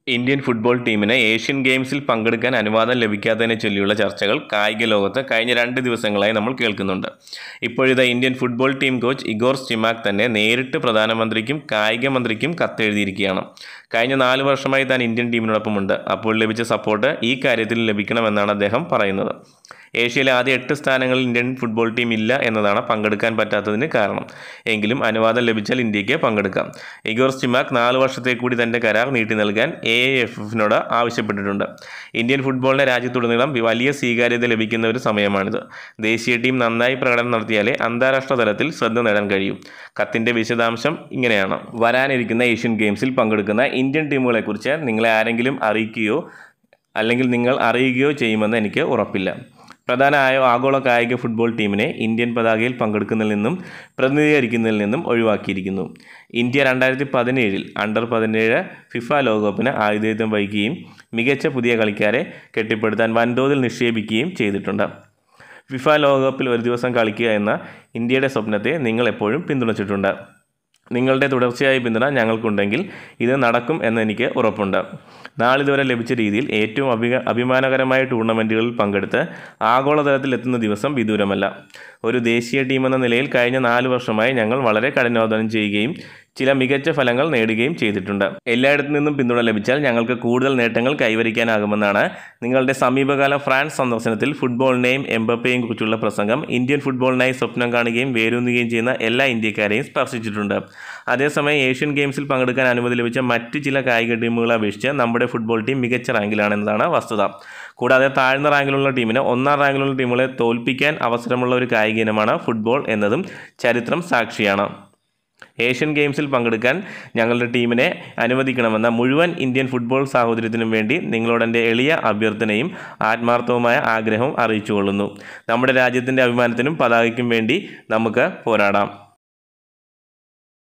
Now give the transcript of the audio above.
Indian football ടീമിന് Asian ഗെയിംസിൽ പങ്കെടുക്കാൻ അനുവാദം ലഭിക്കാത്തതിനെ ചൊല്ലിയുള്ള ചർച്ചകൾ കായിക ലോകത്ത് കഴിഞ്ഞ രണ്ട് ദിവസങ്ങളായി നമ്മൾ കേൾക്കുന്നുണ്ട് ഇപ്പോഴിതാ Indian football team coach Igor Stimac തന്നെ നേരിട്ട് പ്രധാനമന്ത്രിക്കും കായിക മന്ത്രിക്കും കത്തെഴുതിയിരിക്കുകയാണ് കഴിഞ്ഞ നാല് വർഷമായി താൻ ഇന്ത്യൻ ടീമിനോടൊപ്പമുണ്ട് അപ്പോൾ ലഭിച്ച സപ്പോർട്ട് ഈ കാര്യത്തിൽ ലഭിക്കണമെന്നാണ് അദ്ദേഹം പറയുന്നത് ഏഷ്യയിലെ ആദ്യ എട്ട് സ്ഥാനങ്ങളിൽ ഇന്ത്യൻ ഫുട്ബോൾ ടീം ഇല്ല എന്നതാണ് പങ്കെടുക്കാൻ പറ്റാത്തതിന് കാരണം എങ്കിലും അനുവാദം ലഭിച്ചാൽ ഇന്ത്യക്ക് പങ്കെടുക്കാം ഇഗോർ സ്റ്റിമാക് നാല് വർഷത്തേക്ക് കൂടി തൻ്റെ കരാർ നീട്ടി നൽകാൻ എ എഫ് എഫിനോട് ആവശ്യപ്പെട്ടിട്ടുണ്ട് ഇന്ത്യൻ ഫുട്ബോളിനെ രാജ്യത്തുടനീളം വലിയ സ്വീകാര്യത ലഭിക്കുന്ന ഒരു സമയമാണിത് ദേശീയ ടീം നന്നായി പ്രകടനം നടത്തിയാലേ അന്താരാഷ്ട്ര തലത്തിൽ ശ്രദ്ധ നേടാൻ കഴിയും കത്തിൻ്റെ വിശദാംശം ഇങ്ങനെയാണ് വരാനിരിക്കുന്ന ഏഷ്യൻ ഗെയിംസിൽ പങ്കെടുക്കുന്ന ഇന്ത്യൻ ടീമുകളെക്കുറിച്ച് നിങ്ങളെ ആരെങ്കിലും അറിയിക്കുകയോ അല്ലെങ്കിൽ നിങ്ങൾ അറിയുകയോ ചെയ്യുമെന്ന് എനിക്ക് ഉറപ്പില്ല പ്രധാന ആയ ആഗോള കായിക ഫുട്ബോൾ ടീമിനെ ഇന്ത്യൻ പതാകയിൽ പങ്കെടുക്കുന്നതിൽ നിന്നും പ്രതിനിധീകരിക്കുന്നതിൽ നിന്നും ഒഴിവാക്കിയിരിക്കുന്നു ഇന്ത്യ രണ്ടായിരത്തി പതിനേഴിൽ അണ്ടർ പതിനേഴ് ഫിഫ ലോകകപ്പിന് ആതിഥേയത്വം വഹിക്കുകയും മികച്ച പുതിയ കളിക്കാരെ കെട്ടിപ്പടുത്താൻ വൻതോതിൽ നിക്ഷേപിക്കുകയും ചെയ്തിട്ടുണ്ട് ഫിഫ ലോകകപ്പിൽ ഒരു ദിവസം കളിക്കുക എന്ന ഇന്ത്യയുടെ സ്വപ്നത്തെ നിങ്ങൾ എപ്പോഴും പിന്തുണച്ചിട്ടുണ്ട് നിങ്ങളുടെ തുടർച്ചയായ പിന്തുണ ഞങ്ങൾക്കുണ്ടെങ്കിൽ ഇത് നടക്കും എന്ന് എനിക്ക് ഉറപ്പുണ്ട് നാളിതുവരെ ലഭിച്ച രീതിയിൽ ഏറ്റവും അഭി അഭിമാനകരമായ ടൂർണമെൻറ്റുകളിൽ പങ്കെടുത്ത് ആഗോളതലത്തിൽ എത്തുന്ന ദിവസം വിദൂരമല്ല ഒരു ദേശീയ ടീമെന്ന നിലയിൽ കഴിഞ്ഞ നാല് വർഷമായി ഞങ്ങൾ വളരെ കഠിനാധ്വാനം ചെയ്യുകയും ചില മികച്ച ഫലങ്ങൾ നേടുകയും ചെയ്തിട്ടുണ്ട് എല്ലായിടത്തു നിന്നും പിന്തുണ ലഭിച്ചാൽ ഞങ്ങൾക്ക് കൂടുതൽ നേട്ടങ്ങൾ കൈവരിക്കാനാകുമെന്നാണ് നിങ്ങളുടെ സമീപകാല ഫ്രാൻസ് സന്ദർശനത്തിൽ ഫുട്ബോളിനെയും എംബപ്പയെയും കുറിച്ചുള്ള പ്രസംഗം ഇന്ത്യൻ ഫുട്ബോളിനായി സ്വപ്നം കാണുകയും വേരൂന്നുകയും ചെയ്യുന്ന എല്ലാ ഇന്ത്യക്കാരെയും സ്പർശിച്ചിട്ടുണ്ട് അതേസമയം ഏഷ്യൻ ഗെയിംസിൽ പങ്കെടുക്കാൻ അനുമതി ലഭിച്ച മറ്റ് ചില കായിക ടീമുകളെ അപേക്ഷിച്ച് നമ്മുടെ ഫുട്ബോൾ ടീം മികച്ച റാങ്കിലാണെന്നതാണ് വസ്തുത കൂടാതെ താഴ്ന്ന റാങ്കിലുള്ള ടീമിന് ഒന്നാം റാങ്കിലുള്ള ടീമുകളെ തോൽപ്പിക്കാൻ അവസരമുള്ള ഒരു കായിക ഇനമാണ് ഫുട്ബോൾ എന്നതും ചരിത്രം സാക്ഷിയാണ് ഏഷ്യൻ ഗെയിംസിൽ പങ്കെടുക്കാൻ ഞങ്ങളുടെ ടീമിനെ അനുവദിക്കണമെന്ന മുഴുവൻ ഇന്ത്യൻ ഫുട്ബോൾ സാഹോദര്യത്തിനും വേണ്ടി നിങ്ങളോട് എൻ്റെ എളിയ അഭ്യർത്ഥനയും ആത്മാർത്ഥവുമായ ആഗ്രഹവും അറിയിച്ചുകൊള്ളുന്നു നമ്മുടെ രാജ്യത്തിൻ്റെ അഭിമാനത്തിനും പതാകയ്ക്കും വേണ്ടി നമുക്ക് പോരാടാം